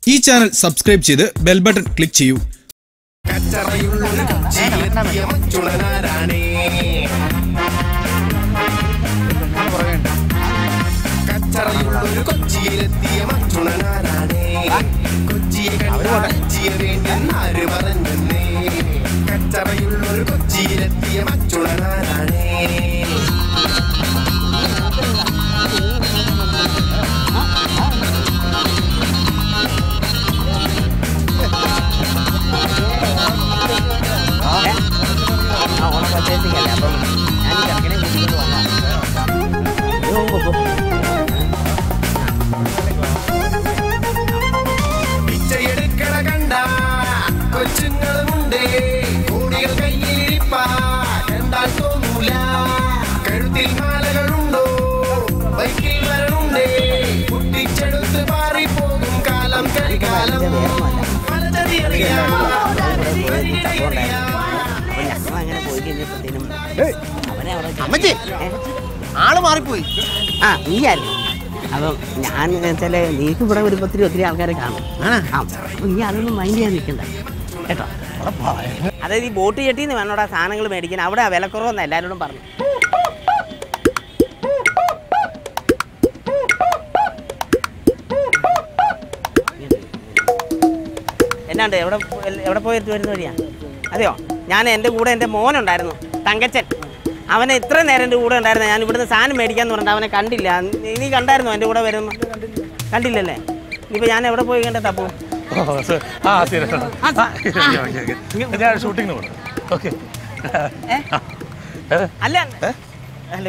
ഈ channel subscribe ചെയ്ത് bell button click ചെയ്യൂ കച്ചറയുള്ളൊരു കൊച്ചിയിലെത്തിയ മച്ചുളനാരാണേ കച്ചറയുള്ളൊരു കൊച്ചിയിലെത്തിയ മച്ചുളനാരാണേ കൊച്ചിയെ കണ്ടാച്ചിയ വേണ്ടെന്നാര് പറഞ്ഞെന്നേ കച്ചറയുള്ളൊരു കൊച്ചിയിലെത്തിയ മച്ചുളനാരാണേ ആ ഓണം പർച്ചേസിംഗ് അപ്പം ഞാൻ ഈ ചെറുക്കനെ കൂട്ടിക്കൊണ്ട് പിച്ചയെടുക്കണ കണ്ട കൊച്ചുങ്ങളുമുണ്ടേ കോടികൾ കയ്യിലിരിപ്പാ കണ്ടാൽ തോന്നൂല കഴുത്തിൽ മാലകളുണ്ടോ ബൈക്കിൽ വരണുണ്ടേ കുട്ടിച്ചെടുത്ത് പാറിപ്പോകും കാലം കരികാലം പലതറിയറിയാം വരികിടയറിയാം അപ്പൊ ഞങ്ങൾ അങ്ങനെ പോയി കഴിഞ്ഞപ്പോഴത്തേനും അവനെ അവിടെ അമ്മച്ചി ആള് മാറിപ്പോയി ആ നീ ആയിരുന്നു അപ്പം ഞാൻ വെച്ചാൽ നീക്ക് ഇവിടെ ഒരു ഒത്തിരി ഒത്തിരി ആൾക്കാരെ കാണും ആ അപ്പം നീ അതൊന്നും മൈൻഡ് ചെയ്യാൻ നിൽക്കണ്ട കേട്ടോ അതായത് ഈ ബോട്ട് ചെട്ടിന്ന് വേണോടാ സാധനങ്ങൾ മേടിക്കാൻ അവിടെ വിലക്കുറവെന്ന് എല്ലാവരോടും പറഞ്ഞു എന്നാണ്ട് എവിടെ പോ- എവിടെ പോയിട്ട് വരുന്ന വഴിയാ അതെയോ ഞാൻ എൻ്റെ കൂടെ എൻ്റെ മോനുണ്ടായിരുന്നു തങ്കച്ചൻ അവനെ ഇത്ര നേരം എൻ്റെ കൂടെ ഉണ്ടായിരുന്നു ഞാൻ ഇവിടുന്ന് സാധനം മേടിക്കാന്ന് പറഞ്ഞിട്ട് അവനെ കണ്ടില്ല നീ- നീ കണ്ടായിരുന്നോ എൻ്റെ കൂടെ വരുന്നു കണ്ടില്ലല്ലേ ഇനിയിപ്പോൾ ഞാൻ എവിടെ പോയി കണ്ട തപ്പു ഓ, സ- ആ ശരി ശരി. ആ, ഓക്കേ, ഓക്കേ, ഓക്കേ. ഞാൻ ഷൂട്ടിങ്ങിന് പോകണം ഓക്കെ ഏ? അല്ല ഹലോ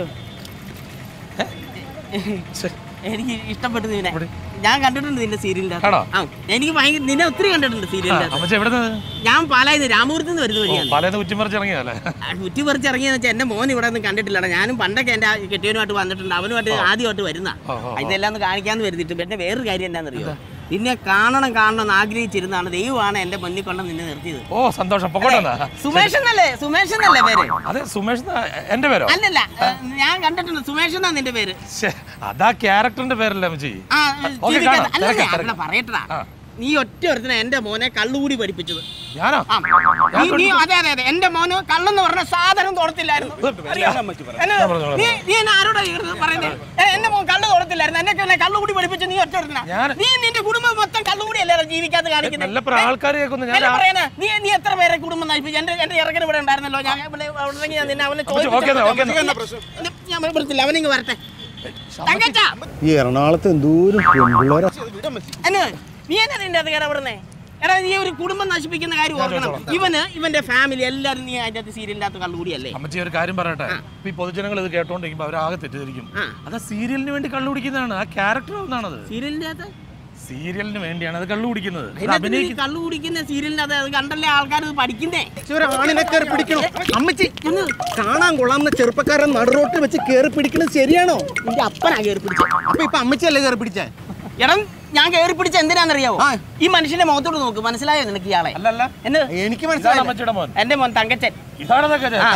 എനിക്ക് ഇഷ്ടപ്പെട്ടു നിന്നെ ഞാൻ കണ്ടിട്ടുണ്ട് നിന്റെ സീരിയലിന്റെ ആണോ? ആ എനിക്ക് ഭയങ്കര നിന്നെ ഒത്തിരി കണ്ടിട്ടുണ്ട് സീരിയലിന്റെ അമ്മച്ച എവിടെ ഞാൻ പാലായത് രാമപുരത്ത് നിന്ന് വരുന്ന വഴിയാണ് പലന്ന് കുറ്റിമറിച്ച് ഇറങ്ങിയതല്ലേ ആ, കുറ്റി പറിച്ച് ഇറങ്ങിയെന്ന് വെച്ചാൽ എന്റെ മോൻ ഇവിടെ ഒന്നും കണ്ടിട്ടില്ലടാ ഞാനും പണ്ടൊക്കെ എന്റെ ആ കെട്ടിയവനുമായിട്ട് വന്നിട്ടുണ്ട് അവനുമായിട്ട് ആദ്യമായിട്ട് വരുന്ന ഓ, ഓ, ഓ. ഇതെല്ലാം ഒന്ന് കാണിക്കാന്ന് വരുത്തിട്ട് പിന്നെ വേറൊരു കാര്യം എന്താണെന്നറിയോ നിന്നെ കാണണം കാണണം എന്ന് ആഗ്രഹിച്ചിരുന്നാണ് ദൈവമാണ് എന്റെ മുന്നിൽ കൊണ്ട് നിന്നെ നിർത്തിയത് ഓ സന്തോഷം പൊക്കോട്ടെന്നാ സുമേഷ് എന്നല്ലേ സുമേഷ് എന്നല്ലേ പേര് അതെ സുമേഷ് എന്നാ എന്റെ പേരോ അല്ലല്ല ഏ, ഞാൻ കണ്ടിട്ടുണ്ട് സുമേഷ് എന്നാ നിന്റെ പേര് ശ്ശേ, അതാ ക്യാരക്ടറിന്റെ പേരല്ലേ അമ്മച്ചി ആ ഓക്കേ, ചിരിക്കാതെ- കാണാം. അല്ലല്ല, തിരക്കാം, അവിടെ തിരക്കാം. പറയട്ടാ ആ. നീ ഒറ്റ ഒരുത്തിനെ എന്റെ മോനെ കള്ളുകൂടി പഠിപ്പിച്ചത് ഞാനോ ആ. നീ- നീ അതെ അതെ അതെ എന്റെ മോന് കള്ളെന്ന് പറഞ്ഞ സാധനം തോടത്തില്ലായിരുന്നു അറിയാമോ? എന്നെ- ഞാൻ പറഞ്ഞു, നീ നീ എന്നെ ആരോടാ ഈ പറയുന്നത് എ- എന്റെ മോൻ കള്ള് തോടത്തില്ലായിരുന്നു എന്നെ എന്നെ കള്ളുകൂടി പഠിപ്പിച്ച് നീ ഒറ്റ ഒരുത്തിനാ ഞാൻ- നീ നിന്റെ കുടുംബം മൊത്തം കള്ളുകൂടി അല്ലേ ജീവിക്കാതെ കാണിക്കുന്നത് നല്ല ആൾക്കാർ കേൾക്കുന്നു ഞാൻ എന്നെ പറയണ നീ നീ എത്ര പേരെ കുടുംബം നയിപ്പിച്ചു എന്റെ എന്റെ ഇറക്കൻ ഇവിടെ ഉണ്ടായിരുന്നല്ലോ ഞാൻ ഇവിടെ ഉണ്ടെങ്കിൽ ഞാൻ നിന്നെ അവനെ ഓക്കേ, ഓക്കേ, ഓക്കേ. ചോദിച്ചു ഞാൻ വരത്തില്ല അവനിങ്ങ് വരട്ടെ തങ്കച്ചാ ഈ എറണാകുളത്ത് എന്തോരം പെൺപിള്ളേരാ എന്നെ നീ എന്നാ നിന്റെ അത് കയറപ്പെടുന്നേ എടാ നീ ഒരു കുടുംബം നശിപ്പിക്കുന്ന കാര്യം ഓർക്കണം ഇവന് ഇവന്റെ ഫാമിലി എല്ലാരും നീ അതിന്റെ അകത്ത് സീരിയലിന്റെ അകത്ത് കള്ളുകൂടിയല്ലേ അമ്മച്ചി ഒരു കാര്യം പറയട്ടെ ഇപ്പൊ ഈ പൊതുജനങ്ങൾ ഇത് കേട്ടോണ്ടിരിക്കുമ്പോ അവരാകെ തെറ്റിദ്ധരിക്കും ആ. അത് സീരിയലിന് വേണ്ടി കള്ളു കുടിക്കുന്നതാണ് ആ ക്യാരക്ടർ ഒന്നാണത് സീരിയലിന്റെ അകത്ത് സീരിയലിന് വേണ്ടിയാണ് അത് കള്ളു കുടിക്കുന്നത് അത് അതിനകത്ത് നീ അഭിനയിക്കുന്നത് കള്ളു കുടിക്കുന്ന സീരിയലിന്റെ അകത്ത് അത് കണ്ടല്ലേ ആൾക്കാർ ഇത് പഠിക്കുന്നേ ഒരു ആണിനെ കയറി പിടിക്കണോ അമ്മച്ചി കാണാൻ കൊള്ളാവുന്ന ചെറുപ്പക്കാരൻ നടുറോട്ട് വെച്ച് കയറി പിടിക്കണത് ശരിയാണോ നിന്റെ അപ്പനാ കയറി പിടിച്ചത് അപ്പൊ ഇപ്പൊ അമ്മച്ചിയല്ലേ കയറി പിടിച്ചേ എടാ ഞാൻ കയറി പിടിച്ച എന്തിനാണെന്നറിയാവോ ആ. ഈ മനുഷ്യന്റെ മുഖത്തോട് നോക്ക് മനസ്സിലായോ നിനക്ക് ഇയാളെ അല്ലല്ല എന്നെ എനിക്ക് ഇതാണ് മനസ്സിലായി അമ്മച്ചിയുടെ മോൻ എന്റെ മോൻ തങ്കച്ചൻ ഇതാണെന്നൊക്കെ ആ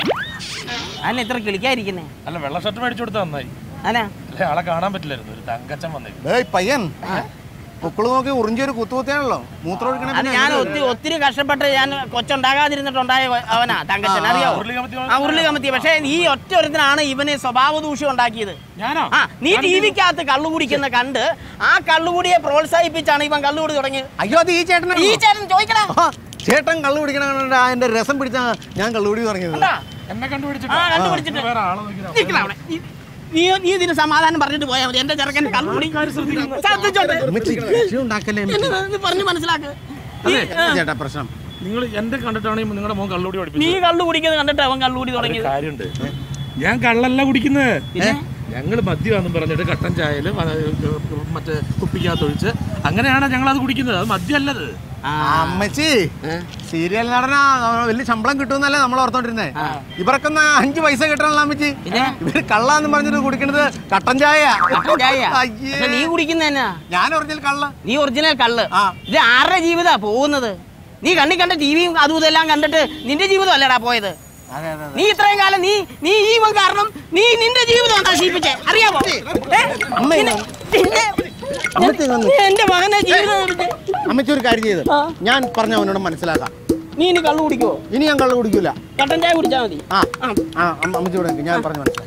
അന്നെ ഇത്ര കിളിക്കാതിരിക്കുന്നേ അല്ല വെള്ള ഷർട്ട് മേടിച്ചു കൊടുത്താൽ നന്നായി അനാ അല്ലെ ആളെ കാണാൻ പറ്റില്ലായിരുന്നു ഒരു തങ്കച്ചൻ വന്നേ ഏയ് പയ്യൻ പൊക്കിള് നോക്കി ഉറിഞ്ചൊരു കുത്തുകുത്തിയാണല്ലോ മൂത്രം ഒഴിക്കണ അത് ഞാൻ ഒത്തിരി ഒത്തിരി കഷ്ടപ്പെട്ട് ഞാൻ കൊച്ചുണ്ടാകാതിരുന്നിട്ടുണ്ടായ അവനാ തങ്കച്ചൻ അറിയോ ഉരുളി കമത്തി ആ ഉരുളി കമത്തി പക്ഷേ ഈ ഒറ്റ ഒരുത്തനാണ് ഇവന് സ്വഭാവ ദൂഷ്യം ഉണ്ടാക്കിയത് ഞാനോ ആ നീ ടി വിക്കകത്ത് കള്ളു കുടിക്കുന്ന കണ്ട് ആ കള്ളുകൂടിയെ പ്രോത്സാഹിപ്പിച്ചാണ് ഇവൻ കള്ളുകൂടി തുടങ്ങിയത് അയ്യോ അത് ഈ ചേട്ടൻ ഈ ചേട്ടൻ ചോദിക്കടാ ചേട്ടൻ കള്ളു പിടിക്കണ കണ്ടിട്ട് അതിന്റെ രസം പിടിച്ചാ ഞാൻ കള്ളുപിടി തുടങ്ങിയത് കണ്ടാ? എന്നെ ആ കണ്ടുപിടിച്ചിട്ട് കണ്ടുപിടിച്ചിട്ട് വേറെ ആളെ നോക്കി നിക്കടാ അവിടെ. നീ- നീ നീ ഇതിന് സമാധാനം പറഞ്ഞിട്ട് പോയാൽ മതി എന്റെ ചെറുക്കൻ കള്ളുകൂടി ശ്രദ്ധിച്ചോട്ടെ അമ്മച്ചി രക്ഷ ഉണ്ടാക്കല്ലേ എന്നെ നീ പറഞ്ഞു മനസ്സിലാക്ക് നീ ആ, ചേട്ടാ പ്രശ്നം നിങ്ങൾ എന്റെ കണ്ടിട്ടാണ് ഈ നിങ്ങളുടെ മോൻ കള്ളുകൂടി നീ പഠിപ്പിച്ചത് കള്ളു കുടിക്കുന്നത് കണ്ടിട്ട് അവൻ കള്ളുകൂടി ഒരു തുടങ്ങിയത് കാര്യമുണ്ട് ഞാൻ കള്ളല്ല കുടിക്കുന്നത് പിന്നെ? ഞങ്ങൾ മദ്യമാണെന്ന് പറഞ്ഞിട്ട് കട്ടൻ ചായല് മറ്റേ കുപ്പിക്കകത്തൊഴിച്ച് അങ്ങനെയാണ് ഞങ്ങൾ അത് കുടിക്കുന്നത് അത് മദ്യമല്ലത് ആ, അമ്മച്ചി സീരിയൽ നടന വലിയ ശമ്പളം കിട്ടുമെന്നല്ലേ നമ്മൾ ഓർത്തോണ്ടിരുന്നേ ഇവർക്കൊന്ന് അഞ്ച് പൈസ കിട്ടണല്ലോ അമ്മച്ചി പിന്നെ? ഇവര് കള്ളാന്ന് പറഞ്ഞിട്ട് കുടിക്കണത് കട്ടൻ ചായ കട്ടൻ ചായ. അയ്യേ. പക്ഷെ നീ കുടിക്കുന്ന എന്നാ ഞാൻ ഒറിജിനൽ കള്ള നീ ഒറിജിനൽ കള്ള് ആ. ഇത് ആരുടെ ജീവിതാ പോകുന്നത് നീ കണ്ണി കണ്ട ടിവിയും അതും ഇതെല്ലാം കണ്ടിട്ട് നിന്റെ ജീവിതം അല്ലടാ പോയത് അതെ അതെ നീ ഇത്രയും കാലം നീ നീ ഈ ഇവൻ കാരണം നീ നിന്റെ ജീവിതം നശിപ്പിച്ചേ അറിയാമോ ഏ? അമ്മ നിന്നെ- നിന്നെ അമ്മച്ചി ഇങ്ങ് നീ നിക്ക്. എന്റെ മകനെ ജീവിതം എടുത്ത് അമ്മച്ചി ഒരു കാര്യം ചെയ്ത് ആ. ഞാൻ പറഞ്ഞ അവനോട് മനസ്സിലാക്കാം നീ ഇനി കള്ളു കുടിക്കുവോ ഇനി ഞാൻ കള്ളു കുടിക്കൂല കട്ടൻ ചായ കുടിച്ചാ മതി ആ ആ. ആ അമ്മ- അമ്മച്ചി ഇവിടെ നിൽക്ക്. ഞാൻ പറഞ്ഞു മനസ്സിലായി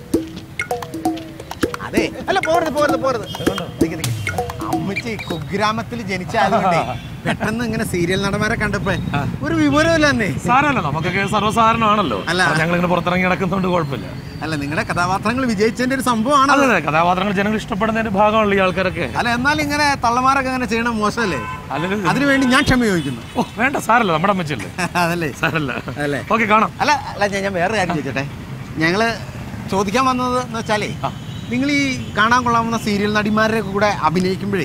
അതെ അല്ല പോരുത് പോരുത് പോരുത് നിക്ക് നിക്ക്. അമ്മച്ചി കുഗ്രാമത്തിൽ ജനിച്ചായതുകൊണ്ടേ പെട്ടെന്ന് ഇങ്ങനെ സീരിയൽ നടന്മാരെ കണ്ടപ്പോ ഒരു വിവരമില്ല തന്നെ സാരമല്ല നമുക്കൊക്കെ സർവ്വസാധാരണമാണല്ലോ അല്ല. ഞങ്ങൾ ഇങ്ങനെ പുറത്തിറങ്ങി നടക്കുന്നതുകൊണ്ട് കുഴപ്പമില്ല അല്ല നിങ്ങളുടെ കഥാപാത്രങ്ങൾ വിജയിച്ചതിന്റെ ഒരു സംഭവമാണ് അതെ അതെ കഥാപാത്രങ്ങൾ ജനങ്ങൾ ഇഷ്ടപ്പെടുന്നതിന്റെ ഭാഗമാണല്ലോ ഈ ആൾക്കാരൊക്കെ അല്ല എന്നാൽ ഇങ്ങനെ തള്ളമാരൊക്കെ അങ്ങനെ ചെയ്യണം മോശമല്ലേ അല്ലെങ്കിൽ അതിനുവേണ്ടി ഞാൻ ക്ഷമ ചോദിക്കുന്നു ഓ വേണ്ട സാരല്ല നമ്മുടെ അമ്മച്ചല്ലേ അതല്ലേ സാരല്ല അല്ലേ? ഓക്കെ കാണാം അല്ല അല്ല ഞാൻ ഞാൻ വേറെ കാര്യം ചോദിച്ചോട്ടെ ഞങ്ങള് ചോദിക്കാൻ വന്നത് എന്ന് വെച്ചാലേ നിങ്ങൾ ഈ കാണാൻ കൊള്ളാവുന്ന സീരിയൽ നടിമാരുടെ കൂടെ അഭിനയിക്കുമ്പോഴേ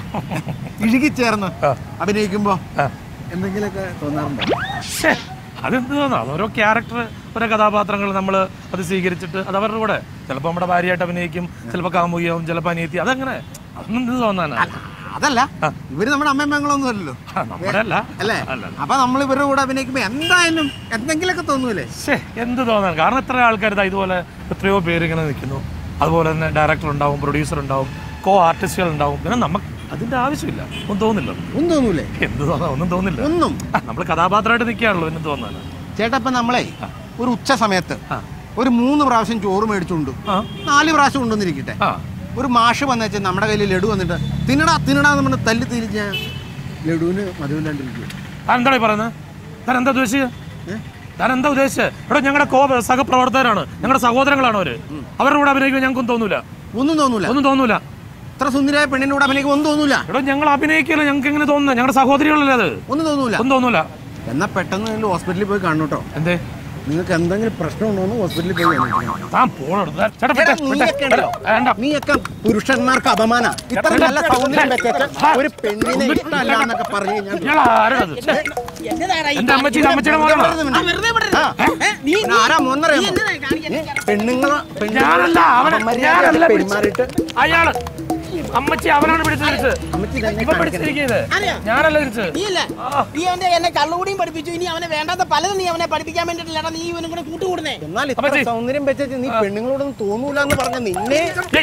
ഇഴുകിച്ചേർന്ന് അഭിനയിക്കുമ്പോ എന്തെങ്കിലുമൊക്കെ തോന്നാറുണ്ടോ ശ്ശേ, അതെന്ത് തോന്നാ ഓരോ ക്യാരക്ടർ ഓരോ കഥാപാത്രങ്ങൾ നമ്മൾ അത് സ്വീകരിച്ചിട്ട് അത് അവരുടെ കൂടെ ചിലപ്പോൾ നമ്മുടെ ഭാര്യയായിട്ട് അഭിനയിക്കും ചിലപ്പോൾ കാമുകിയാവും ചിലപ്പോൾ അനിയത്തി അതങ്ങനെ അതൊന്നും എന്ത് തോന്നാനാ അതല്ല ഇവര് നമ്മുടെ അമ്മയമ്മങ്ങളൊന്നും അല്ലല്ലോ ആ, നമ്മുടെ അല്ല അല്ലേ അല്ല അപ്പൊ നമ്മൾ ഇവരുടെ കൂടെ അഭിനയിക്കുമ്പോ എന്തായാലും എന്തെങ്കിലുമൊക്കെ തോന്നൂലേ ശേ എന്ത് തോന്നാൻ കാരണം എത്ര ആൾക്കാർ ഇതാ ഇതുപോലെ എത്രയോ പേര് ഇങ്ങനെ നിൽക്കുന്നു അതുപോലെ തന്നെ ഡയറക്ടർ ഉണ്ടാവും പ്രൊഡ്യൂസർ ഉണ്ടാവും കോ ആർട്ടിസ്റ്റുകൾ ഉണ്ടാവും പിന്നെ നമുക്ക് അതിന്റെ ആവശ്യമില്ല ഒന്നും തോന്നില്ല ഒന്നും തോന്നൂലേ എന്ത് തോന്നാ ഒന്നും തോന്നില്ല ഒന്നും നമ്മൾ കഥാപാത്രമായിട്ട് നിൽക്കുകയാണല്ലോ എന്നും തോന്നാനാ ചേട്ടാ ഇപ്പൊ നമ്മളെ ഒരു ഉച്ച സമയത്ത് ആ. ഒരു മൂന്ന് പ്രാവശ്യം ചോറ് മേടിച്ചുകൊണ്ട് ആ നാല് പ്രാവശ്യം ഉണ്ടെന്നിരിക്കട്ടെ ആ ഒരു മാഷ് വന്നേച്ച് നമ്മുടെ കയ്യിൽ ലഡു വന്നിട്ട് തിന്നടാ തിന്നടാ എന്ന് പറഞ്ഞ് തല്ലി തിരിഞ്ഞ ലഡുവിന് മധുവില്ലാണ്ടിരിക്കും താൻ എന്താണ് ഈ പറയുന്നത് താൻ എന്താ ഉദ്ദേശിച്ചത് താൻ എന്താ ഉദ്ദേശിച്ചത് ഇവിടെ ഞങ്ങളുടെ കോ സഹപ്രവർത്തകരാണ് ഞങ്ങളുടെ സഹോദരങ്ങളാണ് അവര് അവരുടെ കൂടെ അഭിനയിക്കാൻ ഞങ്ങൾക്കൊന്നും തോന്നൂല ഒന്നും തോന്നൂല ഒന്നും തോന്നൂല ഇത്ര സുന്ദരിയായ പെണ്ണിന്റെ കൂടെ അഭിനയിക്കും ഒന്നും തോന്നൂല ഇവിടെ ഞങ്ങൾ അഭിനയിക്കില്ല ഞങ്ങൾക്ക് എങ്ങനെ തോന്നുന്നത് ഞങ്ങളുടെ സഹോദരികളല്ലേ അത് ഒന്നും തോന്നൂല ഒന്നും തോന്നൂല എന്നാ പെട്ടെന്ന് നിങ്ങൾ ഹോസ്പിറ്റലിൽ പോയി കാണണം കേട്ടോ എന്തേ നിങ്ങൾക്ക് എന്തെങ്കിലും പ്രശ്നമുണ്ടോ എന്ന് ഹോസ്പിറ്റലിൽ പോയി അന്വേഷിക്കണം. താൻ പോണെടുത്ത് ചേട്ടാ എടാ, വിട്ടെ, നീയൊക്കെ വിട്ടെ, ഉണ്ടല്ലോ. വേണ്ട നീയൊക്കെ പുരുഷന്മാർക്ക് അപമാന ഇത്ര നല്ല സൗന്ദര്യം വെച്ചിട്ട് ഒരു പെണ്ണിനെ ഇഷ്ടമല്ല എന്നൊക്കെ പറഞ്ഞു കഴിഞ്ഞാൽ ഇയാൾ ആരാണത് ഛെ, എന്നതാടാ ഈ എന്റെ അമ്മച്ചി അമ്മച്ചിയുടെ മോനാണോ ആ, വെറുതെ വിടരുത്. ആ. ഏ, നീ പിന്നെ ആരാ മോന്നറിയാമോ നീ എന്നതാ കാണിക്കാൻ? പെണ്ണുങ്ങളെ ഞാനല്ല അവനെ അപമര്യാദയായിട്ട് ഞാനല്ല പെരുമാറിയിട്ട് പിടിച്ചത്. അയാള് അമ്മച്ചി അവനാണ് പിടിച്ചു തിരിച്ചത് അമ്മച്ചി തന്നെ ഇവ പിടിച്ചിരിക്കുന്നത് അറിയോ? ഞാനല്ല തിരിച്ചത് നീയല്ലേ നീ അവന്റെ എന്നെ കള്ളുകൂടിയും പഠിപ്പിച്ചു ഇനി അവനെ വേണ്ടാത്ത പലതും നീ അവനെ പഠിപ്പിക്കാൻ വേണ്ടിട്ടില്ലടാ നീ ഇവനും കൂടെ കൂട്ടുകൂടുന്നേ എന്നാൽ ഇത്ര അമ്മച്ചി. സൗന്ദര്യം വെച്ചിട്ട് നീ പെണ്ണുങ്ങളോടൊന്നും തോന്നൂല എന്ന് പറഞ്ഞ നിന്നെ ഏയ്.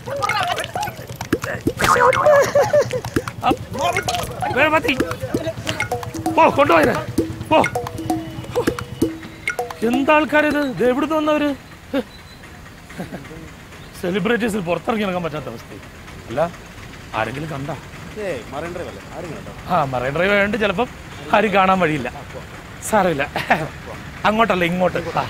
ആ, വേഗം മതി. പോ കൊണ്ടുപോയിരെ പോ എന്താൾക്കാരിത് ഇത് എവിടുന്ന് വന്നവര് സെലിബ്രിറ്റീസിൽ പുറത്തിറങ്ങി നടക്കാൻ പറ്റാത്ത അവസ്ഥ അല്ല ആരെങ്കിലും കണ്ട ആ മറൈൻ ഡ്രൈവ് ആയതുകൊണ്ട് ചിലപ്പം ആരും കാണാൻ വഴിയില്ല സാരമില്ല അങ്ങോട്ടല്ല ഇങ്ങോട്ട് ആ.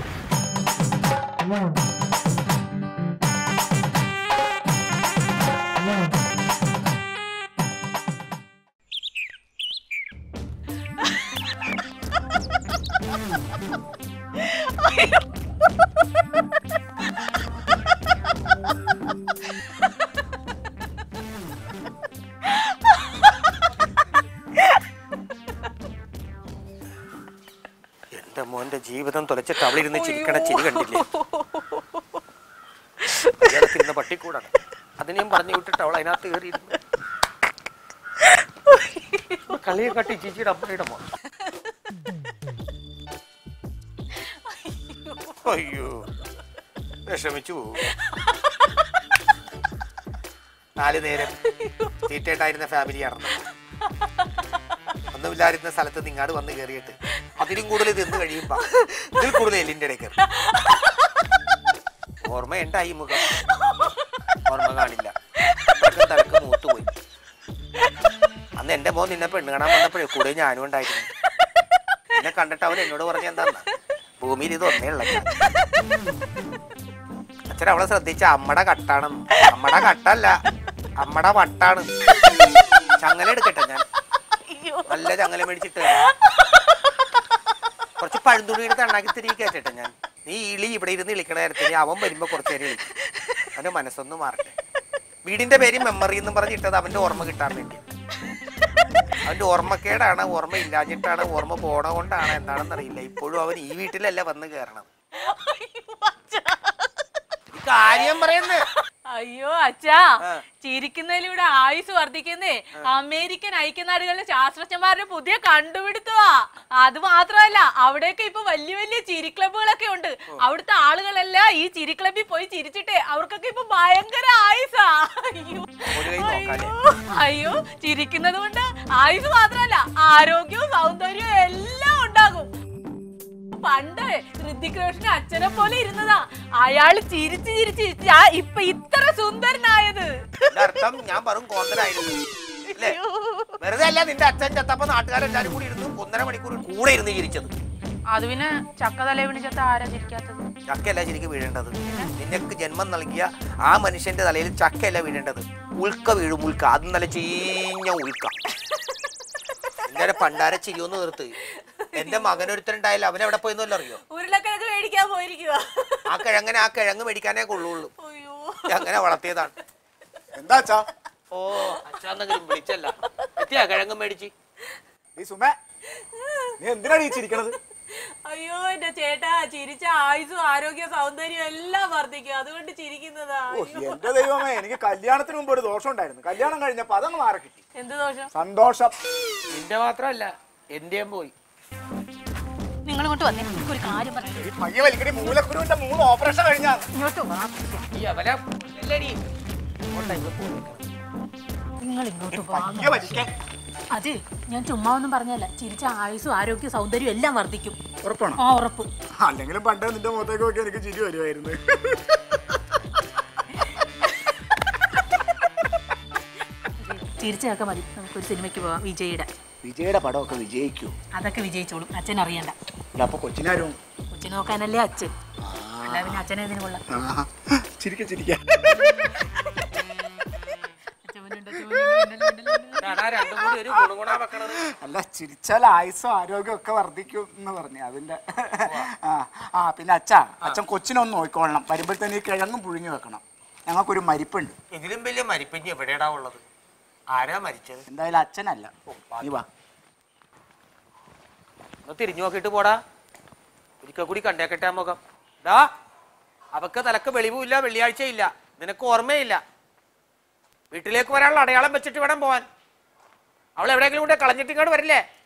എന്റെ മോന്റെ ജീവിതം തുലച്ചിട്ട് അവളിരുന്ന് ചിരിക്കണ ചിരി കണ്ടില്ലേ ഇയാളത്തിരുന്ന പട്ടിക്കൂടാണ് അതിനെയും പറഞ്ഞു വിട്ടിട്ട് അവൾ അതിനകത്ത് കയറിയിരുന്നു കളിയെ കാട്ടി ചേച്ചിയുടെ അമ്മയുടെ മോൻ അയ്യോ വിഷമിച്ചു പോകും നാല് നേരം തീറ്റയുണ്ടായിരുന്ന ഫാമിലിയാണെന്ന് ഒന്നുമില്ലായിരുന്ന സ്ഥലത്ത് നിങ്ങാട് വന്ന് കയറിയിട്ട് അതിലും കൂടുതൽ തിന്ന് കഴിയുമ്പോ ഇതിൽ കൂടുതൽ എല്ലിന്റെ ഇടയിൽ കയറി ഓർമ്മയുണ്ടായി മുഖം ഓർമ്മ കാണില്ല അത്രയ്ക്കും തലക്ക് മൂത്തുപോയി അന്ന് എന്റെ മോൻ നിന്നെ പെണ്ണ് കാണാൻ വന്നപ്പോഴേ കൂടെ ഞാനും ഉണ്ടായിരുന്നു എന്നെ കണ്ടിട്ട് അവൻ എന്നോട് പറഞ്ഞ എന്താന്ന് ഭൂമിയിൽ ഇത് ഒന്നേ ഉള്ള അച്ഛൻ അവളെ ശ്രദ്ധിച്ച അമ്മടെ കട്ടാണെന്ന് അമ്മടെ കട്ടല്ല അമ്മടെ വട്ടാണ് ചങ്ങല എടുക്കട്ടെ ഞാൻ നല്ല ചങ്ങല മേടിച്ചിട്ട് കുറച്ച് പഴന്തുണി എടുത്ത് എണ്ണാക്കി തിരികെ കയറ്റട്ടെ ഞാൻ നീ ഇളി ഇവിടെ ഇരുന്ന് ഇളിക്കണ നേരത്തിന് അവൻ വരുമ്പോ കുറച്ച് നേരം ഇളിക്കും അവന്റെ മനസ്സൊന്ന് മാറട്ടെ വീടിന്റെ പേര് മെമ്മറി എന്നും പറഞ്ഞിട്ടത് അവന്റെ ഓർമ്മ കിട്ടാൻ വേണ്ടി അവന്റെ ഓർമ്മക്കേടാണ് ഓർമ്മ ഇല്ലാഞ്ഞിട്ടാണ് ഓർമ്മ പോണ കൊണ്ടാണ് എന്താണെന്ന് അറിയില്ല ഇപ്പോഴും അവൻ ഈ വീട്ടിലല്ല വന്ന് കയറണം ഈ കാര്യം പറയുന്നേ അയ്യോ അച്ഛാ ആ. ചിരിക്കുന്നതിലൂടെ ആയുസ് വർദ്ധിക്കുന്നേ അമേരിക്കൻ ഐക്യനാടുകളിലെ ശാസ്ത്രജ്ഞന്മാരുടെ പുതിയ കണ്ടുപിടുത്തമാ അത് മാത്രമല്ല അവിടെയൊക്കെ ഇപ്പൊ വലിയ വലിയ ചിരി ക്ലബ്ബുകളൊക്കെ ഉണ്ട് അവിടുത്തെ ആളുകളെല്ലാം ഈ ചിരി ക്ലബ്ബിൽ പോയി ചിരിച്ചിട്ടേ അവർക്കൊക്കെ ഇപ്പൊ ഭയങ്കര ആയുസാ അയ്യോ ഒരു കൈ നോക്കാല്ലേ ചിരിക്കുന്നത് കൊണ്ട് ആയുസ് മാത്രമല്ല ആരോഗ്യവും സൗന്ദര്യവും എല്ലാം ഉണ്ടാകും പണ്ട് ഋതിക് റോഷന്റെ അച്ഛനെ പോലെ ഇരുന്നതാ അയാള് ചിരിച്ച് ചിരിച്ച് ചിരിച്ച് ആ ഇപ്പൊ ഇത്ര സുന്ദരനായത് ഇതിന്റെ അർത്ഥം ഞാൻ പറയും കോന്തനായിരുന്നു അല്ലേ വെറുതെ അല്ല നിന്റെ അച്ഛൻ ചത്തപ്പോ നാട്ടുകാരെല്ലാരും കൂടി ഇരുന്ന് ഒന്നര മണിക്കൂർ കൂടെ ഇരുന്ന് ചിരിച്ചത് അത് പിന്നെ ചക്ക തലേ വിളിച്ചത്ത ആരാ ചിരിക്കാത്തത് ചക്കയല്ല ശരിക്കും വീഴേണ്ടത് നിനക്ക് ജന്മം നൽകിയ ആ മനുഷ്യന്റെ തലയിൽ ചക്കയല്ല വീഴേണ്ടത് ഉൾക്ക വീഴും ഉൾക്ക അത് നല്ല ചീഞ്ഞ ഉൾക്ക എന്റെ പണ്ടാര ചിരിയൊന്ന് നിർത്ത് എന്റെ മകനൊരുത്തരുണ്ടായില്ല അവൻ എവിടെ പോയെന്നല്ലോ അറിയോ ഉരുളക്കിഴക്ക് മേടിക്കാൻ പോയിരിക്കുക ആ കിഴങ്ങനെ ആ കിഴങ്ങ് മേടിക്കാനേ കൊള്ളുള്ളൂ അയ്യോ അങ്ങനെ വളർത്തിയതാണ് എന്താ അച്ഛാ ഓ അച്ഛാന്നെങ്കിലും വിളിച്ചല്ല എത്തിയാ കിഴങ്ങ് മേടിച്ച് ഈ സുമേ നീ എന്തിനാണ് ഈ ചിരിക്കണത് അയ്യോ എന്റെ ചേട്ടാ ചിരിച്ച ആയുസും ആരോഗ്യ സൗന്ദര്യം എല്ലാം വർദ്ധിക്കും അതുകൊണ്ട് ചിരിക്കുന്നതാ ഓ എന്റെ ദൈവമേ എനിക്ക് കല്യാണത്തിന് മുമ്പ് ഒരു ദോഷം ഉണ്ടായിരുന്നു കല്യാണം കഴിഞ്ഞപ്പോ അതങ്ങ് മാറി കിട്ടി എന്ത് ദോഷം സന്തോഷം നിന്റെ മാത്രമല്ല എന്റെയും പോയി നിങ്ങൾ ഇങ്ങോട്ട് വന്നേ ഒരു കാര്യം പറഞ്ഞു ഈ പയ്യ വലിക്കടി മൂലക്കുരുവിന്റെ മൂന്ന് ഓപ്പറേഷൻ കഴിഞ്ഞാ ഇങ്ങോട്ട് വാ ഈ അവനെ അല്ലേടി ഇങ്ങോട്ടാ ഇവൻ പോയി നിങ്ങൾ ഇങ്ങോട്ട് വാ പയ്യ വലിക്കാൻ അതെ ഞാൻ ചുമ്മാ ഒന്നും പറഞ്ഞല്ല ചിരിച്ച ആയുസും ആരോഗ്യ സൗന്ദര്യം എല്ലാം വർദ്ധിക്കും ഉറപ്പാണോ ആ ഉറപ്പ് അല്ലെങ്കിലും പണ്ട് നിന്റെ മുഖത്തേക്ക് നോക്കി എനിക്ക് ചിരി വരുമായിരുന്നു ചിരിച്ചൊക്കെ മതി നമുക്കൊരു സിനിമയ്ക്ക് പോവാം വിജയുടെ വിജയുടെ പടമൊക്കെ വിജയിക്കൂ അതൊക്കെ വിജയിച്ചോളും അച്ഛൻ അറിയണ്ട അല്ല അപ്പൊ കൊച്ചിനാരും കൊച്ചിനെ നോക്കാനല്ലേ അച്ഛൻ അല്ല പിന്നെ അച്ഛനെ ഇതിന് കൊള്ളാം ചിരിക്ക ചിരിക്ക എടാ, രണ്ടും കൂടി ഒരു ഗുണഗുണ വെക്കണത് അല്ല ചിരിച്ചാൽ ആയുസ്സും ആരോഗ്യം ഒക്കെ വർദ്ധിക്കും എന്ന് പറഞ്ഞു അതിന്റെ ആ ആ പിന്നെ അച്ഛാ അച്ഛൻ കൊച്ചിനൊന്ന് നോക്കിക്കൊള്ളണം വരുമ്പോഴത്തേന് ഈ കിഴങ്ങും പുഴുങ്ങി വെക്കണം ഞങ്ങൾക്കൊരു മരിപ്പുണ്ട് ഇതിലും വലിയ മരിപ്പിഞ്ഞ് എവിടെയാടാ ഉള്ളത് ആരാ മരിച്ചത് എന്തായാലും അച്ഛനല്ല നീ വാ ഒന്ന് തിരിഞ്ഞു നോക്കിയിട്ട് പോടാ ഒരിക്കൽ കൂടി കണ്ടേക്കട്ടെ ആ മുഖം ഡാ അവക്ക് തലക്ക് വെളിവുമില്ല വെള്ളിയാഴ്ചയില്ല നിനക്ക് ഓർമ്മയില്ല വീട്ടിലേക്ക് വരാനുള്ള അടയാളം വെച്ചിട്ട് വേണം പോവാൻ അവൾ എവിടെയെങ്കിലും കൂടെ കളഞ്ഞിട്ട് ഇങ്ങോട്ട് വരില്ലേ